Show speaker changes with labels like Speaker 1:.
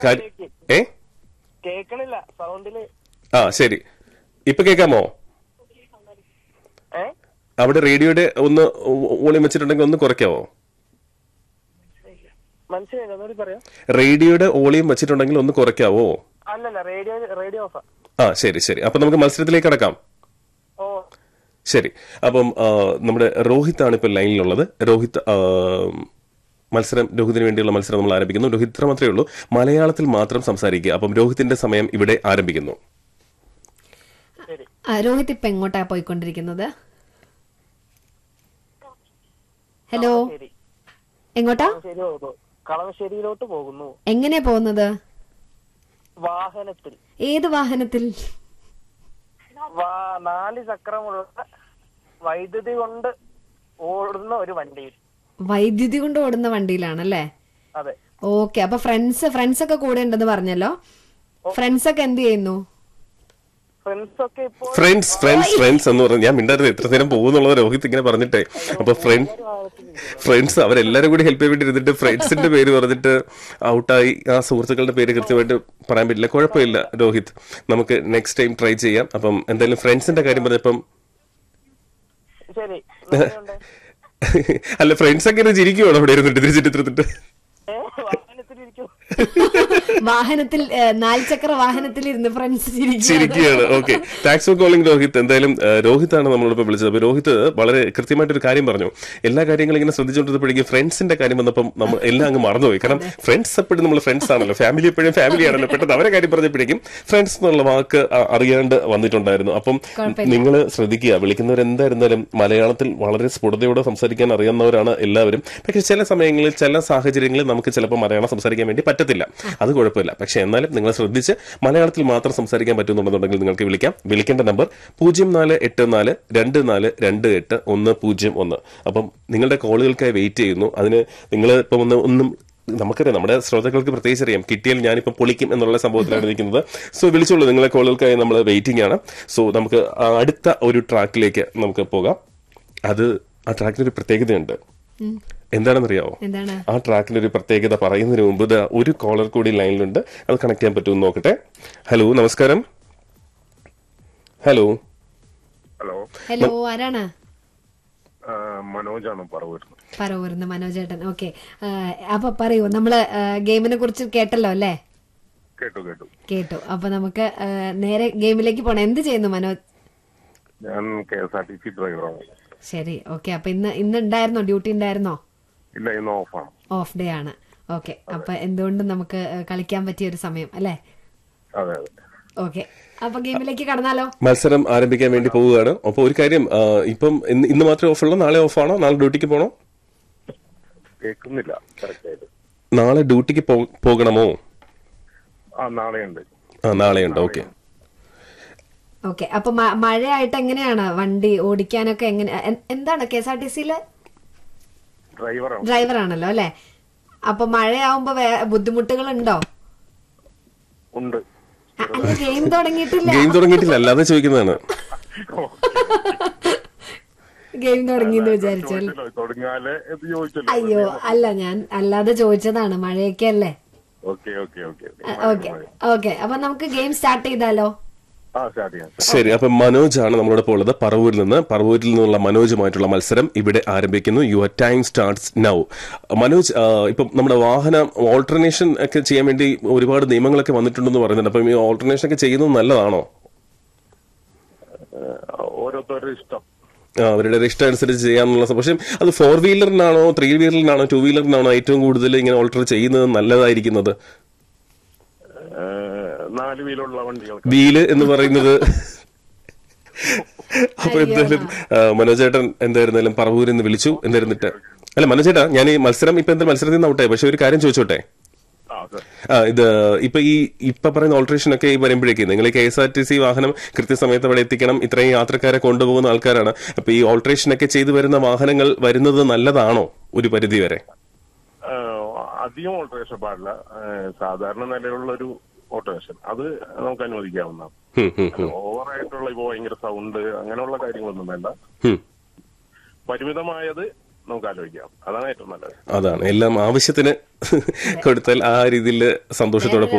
Speaker 1: കാര്യം ഏ
Speaker 2: കേക്കണില്ല സൗണ്ടില്
Speaker 1: ആ ശരി ഇപ്പൊ കേൾക്കാമോ
Speaker 2: ഏ
Speaker 1: അവിടെ റേഡിയോയുടെ ഒന്ന് വോളിയം വെച്ചിട്ടുണ്ടെങ്കിൽ ഒന്ന് കുറയ്ക്കാവോ
Speaker 2: മനസ്സിലായില്ല ഒന്നുകൂടി പറയാം
Speaker 1: റേഡിയോയുടെ വോളിയം വെച്ചിട്ടുണ്ടെങ്കിൽ ഒന്ന് കുറയ്ക്കാവോ
Speaker 2: അല്ലല്ല റേഡിയോ റേഡിയോ ഓഫാ
Speaker 1: ആ ശരി ശരി അപ്പൊ നമുക്ക് മത്സരത്തിലേക്ക് കടക്കാം
Speaker 2: ഓ
Speaker 1: ശരി അപ്പം ആ, നമ്മുടെ രോഹിത് ആണ് ഇപ്പോൾ ലൈനിലുള്ളത് രോഹിത് ആ, മത്സരം രോഹിതിന് വേണ്ടിയുള്ള മത്സരം നമ്മൾ ആരംഭിക്കുന്നു രോഹിത് ഇത്ര മാത്രമേ ഉള്ളൂ മലയാളത്തിൽ മാത്രം സംസാരിക്കുക അപ്പം രോഹിത്തിന്റെ സമയം ഇവിടെ ആരംഭിക്കുന്നു
Speaker 2: ശരി
Speaker 3: ആ, രോഹിത് ഇപ്പൊ എങ്ങോട്ടാ പോയിക്കൊണ്ടിരിക്കുന്നത് ഹലോ
Speaker 2: ശരി
Speaker 3: എങ്ങോട്ടാ
Speaker 2: ശരി പോകുന്നു കളമശ്ശേരിയിലോട്ട് പോകുന്നു
Speaker 3: എങ്ങനെയാ പോകുന്നത്
Speaker 2: വാഹനത്തിൽ
Speaker 3: ഏത് വാഹനത്തിൽ
Speaker 2: വാ- നാല് ചക്രമുള്ള വൈദ്യുതി കൊണ്ട് ഓടുന്ന ഒരു വണ്ടിയിൽ
Speaker 3: വൈദ്യുതി കൊണ്ട് ഓടുന്ന വണ്ടിയിലാണല്ലേ
Speaker 2: അതെ
Speaker 3: ഓക്കെ അപ്പൊ ഫ്രണ്ട്സ് ഫ്രണ്ട്സ് ഒക്കെ കൂടെ ഉണ്ടെന്ന് പറഞ്ഞല്ലോ ഫ്രണ്ട്സ് ഒക്കെ എന്ത് ചെയ്യുന്നു
Speaker 2: ഫ്രണ്ട്സ് ഒക്കെ ഇപ്പോൾ
Speaker 1: ഫ്രണ്ട്സ് ഫ്രണ്ട്സ് ഫ്രണ്ട്സ് എന്ന് പറഞ്ഞു ഞാൻ മിണ്ടായിരുന്നു എത്ര നേരം പോകുന്നുള്ളത് രോഹിത് ഇങ്ങനെ പറഞ്ഞിട്ടേ അപ്പൊ ഫ്രണ്ട് ഫ്രണ്ട്സ് അവരെല്ലാരും കൂടി ഹെൽപ്പ് ചെയ്യാൻ വേണ്ടി ഇരുന്നിട്ട് ഫ്രണ്ട്സിന്റെ പേര് പറഞ്ഞിട്ട് ഔട്ടായി ആ സുഹൃത്തുക്കളുടെ പേര് കൃത്യമായിട്ട് പറയാൻ പറ്റില്ല കുഴപ്പമില്ല രോഹിത് നമുക്ക് നെക്സ്റ്റ് ടൈം ട്രൈ ചെയ്യാം അപ്പം എന്തായാലും ഫ്രണ്ട്സിന്റെ കാര്യം പറഞ്ഞപ്പം
Speaker 2: ശരി എങ്ങനെയുണ്ട്?
Speaker 1: അല്ല ഫ്രണ്ട്സ് ഒക്കെ ചിരിക്കുവാണ് അവിടെ ഇരുന്നിട്ട് തിരിച്ചിട്ട്
Speaker 2: ഏ വാഹനത്തിലിരിക്കും
Speaker 3: വാഹനത്തിൽ ഏ, നാൽചക്ര വാഹനത്തിൽ ഇരുന്ന് ഫ്രണ്ട്സ്
Speaker 1: ചിരിക്കുകയാണ് okay thanks for calling Rohit എന്തായാലും ആ, രോഹിത് ആണ് നമ്മളോടൊപ്പം വിളിച്ചത് അപ്പൊ രോഹിത് വളരെ കൃത്യമായിട്ട് ഒരു കാര്യം പറഞ്ഞു എല്ലാ കാര്യങ്ങളും ഇങ്ങനെ ശ്രദ്ധിച്ചുകൊണ്ടിരുന്നപ്പോഴേക്കും ഫ്രണ്ട്സിന്റെ കാര്യം വന്നപ്പം നമ്മൾ എല്ലാം അങ്ങ് മറന്നുപോയി കാരണം ഫ്രണ്ട്സ് എപ്പോഴും നമ്മൾ ഫ്രണ്ട്സ് ആണല്ലോ ഫാമിലി എപ്പോഴും ഫാമിലി ആണല്ലോ പെട്ടെന്ന് അവരെ കാര്യം പറഞ്ഞപ്പോഴേക്കും ഫ്രണ്ട്സ് എന്നുള്ള വാക്ക് ആ, അറിയാണ്ട് വന്നിട്ടുണ്ടായിരുന്നു അപ്പം നിങ്ങൾ ശ്രദ്ധിക്കുക വിളിക്കുന്നവർ എന്തായിരുന്നാലും മലയാളത്തിൽ വളരെ സ്ഫുടതയോടെ സംസാരിക്കാൻ അറിയാവുന്നവരാണ് എല്ലാവരും പക്ഷെ ചില സമയങ്ങളിൽ ചില സാഹചര്യങ്ങളിൽ നമുക്ക് ചിലപ്പോൾ മലയാളം സംസാരിക്കാൻ വേണ്ടി പറ്റത്തില്ല അത് കുഴപ്പമില്ല പക്ഷെ എന്നാലും നിങ്ങൾ ശ്രദ്ധിച്ച് മലയാളത്തിൽ മാത്രം സംസാരിക്കാൻ പറ്റുന്നുണ്ടെന്നുണ്ടെങ്കിൽ നിങ്ങൾക്ക് വിളിക്കാം വിളിക്കേണ്ട നമ്പർ പൂജ്യം നാല് എട്ട് നാല് രണ്ട് നാല് രണ്ട് എട്ട് ഒന്ന് പൂജ്യം ഒന്ന് അപ്പം നിങ്ങളുടെ കോളുകൾക്കായി വെയിറ്റ് ചെയ്യുന്നു അതിന് നിങ്ങൾ ഇപ്പം ഒന്ന് ഒന്നും നമുക്കറിയാം നമ്മുടെ ശ്രോതാക്കൾക്ക് പ്രത്യേകിച്ച് അറിയാം കിട്ടിയാൽ ഞാനിപ്പോൾ പൊളിക്കും എന്നുള്ള സംഭവത്തിലാണ് നിൽക്കുന്നത് സോ വിളിച്ചോളൂ നിങ്ങളെ കോളുകൾക്കായി നമ്മൾ വെയിറ്റിംഗ് ആണ് സോ നമുക്ക് ആ അടുത്ത ഒരു ട്രാക്കിലേക്ക് നമുക്ക് പോകാം അത് ആ ട്രാക്കിന് ഒരു പ്രത്യേകതയുണ്ട് എന്താണെന്നറിയാവോ
Speaker 3: എന്താണ്
Speaker 1: ആ ട്രാക്കിന്റെ ഒരു പ്രത്യേകത പറയുന്നതിന് മുമ്പ് ദാ ഒരു കോളർ കൂടി ലൈനിലുണ്ട് അത് കണക്ട് ചെയ്യാൻ പറ്റുമെന്ന് നോക്കട്ടെ ഹലോ നമസ്കാരം ഹലോ
Speaker 4: ഹലോ
Speaker 3: ഹലോ ആരാണ്
Speaker 4: ആ, മനോജാണ് പറവൂരുന്നത്
Speaker 3: പറവൂർന്ന് മനോജേട്ടൻ ഓക്കെ അപ്പൊ പറയൂ നമ്മള് ഗെയിമിനെ കുറിച്ച് കേട്ടല്ലോ അല്ലേ
Speaker 4: കേട്ടു കേട്ടു
Speaker 3: കേട്ടു അപ്പൊ നമുക്ക് ആ, നേരെ ഗെയിമിലേക്ക് പോണം എന്ത് ചെയ്യുന്നു മനോജ്
Speaker 4: ഞാൻ K S R T C ഡ്രൈവറാണ്
Speaker 3: ശരി ഓക്കെ അപ്പൊ ഇന്ന് ഇന്ന് ഉണ്ടായിരുന്നോ ഡ്യൂട്ടി ഉണ്ടായിരുന്നോ
Speaker 4: ഇല്ല ഇന്ന് ഓഫാണ്
Speaker 3: ഓഫ് ഡേ ആണ് ഓക്കെ അപ്പൊ എന്തുകൊണ്ടും നമുക്ക് ആ, കളിക്കാൻ പറ്റിയ ഒരു സമയം അല്ലേ
Speaker 4: അതെ അതെ
Speaker 3: ഓക്കെ അപ്പൊ ഗെയിമിലേക്ക് കടന്നാലോ
Speaker 1: മത്സരം ആരംഭിക്കാൻ വേണ്ടി പോവുകയാണ് അപ്പോൾ ഒരു കാര്യം ആ, ഇപ്പം ഇന്ന് ഇന്ന് മാത്രമേ ഓഫുള്ളൂ നാളെ ഓഫാണോ നാളെ ഡ്യൂട്ടിക്ക് പോകണോ
Speaker 4: കേൾക്കുന്നില്ല കറക്റ്റ് ആയിട്ട്
Speaker 1: നാളെ ഡ്യൂട്ടിക്ക് പോ- പോകണമോ
Speaker 4: ആ നാളെ ഉണ്ട്
Speaker 1: ആ നാളെയുണ്ട് ഓക്കെ
Speaker 3: ഓക്കെ അപ്പൊ മ- മഴയായിട്ട് എങ്ങനെയാണ് വണ്ടി ഓടിക്കാനൊക്കെ എങ്ങനെ എൻ- എന്താണ് കെ എസ് ആർ ടി സിയിലെ
Speaker 4: ഡ്രൈവറാണ്
Speaker 3: ഡ്രൈവർ ആണല്ലോ അല്ലെ അപ്പൊ മഴയാവുമ്പോ വേ- ബുദ്ധിമുട്ടുകൾ ഉണ്ടോ
Speaker 4: ഉണ്ട്
Speaker 3: അല്ല ഗെയിം തുടങ്ങിയിട്ടില്ല
Speaker 1: ഗെയിം തുടങ്ങിയിട്ടില്ല അല്ലാതെ ചോദിക്കുന്നതാണ്
Speaker 3: ഗെയിം തുടങ്ങി എന്ന് വിചാരിച്ചു അല്ലേ?
Speaker 4: ചോദിച്ചല്ലോ തുടങ്ങിയാലേ ഇത് ചോദിച്ചല്ലോ
Speaker 3: അയ്യോ അല്ല ഞാൻ അല്ലാതെ ചോദിച്ചതാണ് മഴയൊക്കെ അല്ലേ
Speaker 4: okay okay okay
Speaker 3: okay okay അപ്പൊ നമുക്ക് ഗെയിം സ്റ്റാർട്ട് ചെയ്താലോ
Speaker 4: ആ സ്റ്റാർട്ട് ചെയ്യാം
Speaker 1: ശരി അപ്പൊ മനോജ് ആണ് നമ്മളോടൊപ്പം ഉള്ളത് പറവൂരിൽ നിന്ന് പറവൂരിൽ നിന്നുള്ള മനോജുമായിട്ടുള്ള മത്സരം ഇവിടെ ആരംഭിക്കുന്നു your time starts now Manoj ആ, ഇപ്പം നമ്മുടെ വാഹന ഓൾട്ടർനേഷൻ ഒക്കെ ചെയ്യാൻ വേണ്ടി ഒരുപാട് നിയമങ്ങളൊക്കെ വന്നിട്ടുണ്ടെന്ന് പറയുന്നുണ്ട് അപ്പം ഈ ഓൾട്ടർനേഷൻ ഒക്കെ ചെയ്യുന്നത് നല്ലതാണോ
Speaker 4: ഓരോരുത്തരുടെ ഇഷ്ടം
Speaker 1: ആ, അവരുടെ ഒരു ഇഷ്ടം അനുസരിച്ച് ചെയ്യാന്നുള്ള സം- പക്ഷേ അത് ഫോർ വീലറിനാണോ ത്രീ വീലറിനാണോ ടു വീലറിനാണോ ഏറ്റവും കൂടുതൽ ഇങ്ങനെ ഓൾട്ടർ ചെയ്യുന്നത് നല്ലതായിരിക്കുന്നത്
Speaker 4: ഏ, നാല് വീലുള്ള വണ്ടികൾക്ക്
Speaker 1: വീല് എന്ന് പറയുന്നത് അപ്പൊ എന്തായാലും ആ, മനോജേട്ടൻ എന്തായിരുന്നാലും പറവൂരിൽ നിന്ന് വിളിച്ചു എന്തായിരുന്നിട്ട് അല്ല മനോജേട്ടാ ഞാൻ ഈ മത്സരം ഇപ്പൊ എന്താ മത്സരത്തിൽ നിന്ന് ഔട്ടായി പക്ഷെ ഒരു കാര്യം ചോദിച്ചോട്ടെ
Speaker 4: ആ സർ
Speaker 1: ആ ഇത് ഇപ്പൊ ഈ ഇപ്പൊ പറയുന്ന ഓൾട്രേഷൻ ഒക്കെ ഈ വരുമ്പോഴേക്കും നിങ്ങൾ K S R T C വാഹനം കൃത്യസമയത്ത് അവിടെ എത്തിക്കണം ഇത്രയും യാത്രക്കാരെ കൊണ്ടുപോകുന്ന ആൾക്കാരാണ് അപ്പൊ ഈ ഓൾട്രേഷൻ ഒക്കെ ചെയ്തു വരുന്ന വാഹനങ്ങൾ വരുന്നത് നല്ലതാണോ ഒരു പരിധി വരെ
Speaker 4: ഏ, അധികം ഓൾട്ടറേഷൻ പാടില്ല ഏ, സാധാരണ നിലയിലുള്ള ഒരു ഓൾട്ടറേഷൻ അത് നമുക്ക് അനുവദിക്കാവുന്നതാണ്
Speaker 1: ഹും, ഹും, ഹും,
Speaker 4: ഓവറായിട്ടുള്ള ഇപ്പൊ ഭയങ്കര സൗണ്ട് അങ്ങനെയുള്ള കാര്യങ്ങളൊന്നും വേണ്ട
Speaker 1: ഹും.
Speaker 4: പരിമിതമായത് നമുക്ക് ആലോചിക്കാം അതാണ് ഏറ്റവും നല്ലത്
Speaker 1: അതാണ് എല്ലാം ആവശ്യത്തിന് കൊടുത്താൽ ആ രീതിയിൽ സന്തോഷത്തോടെ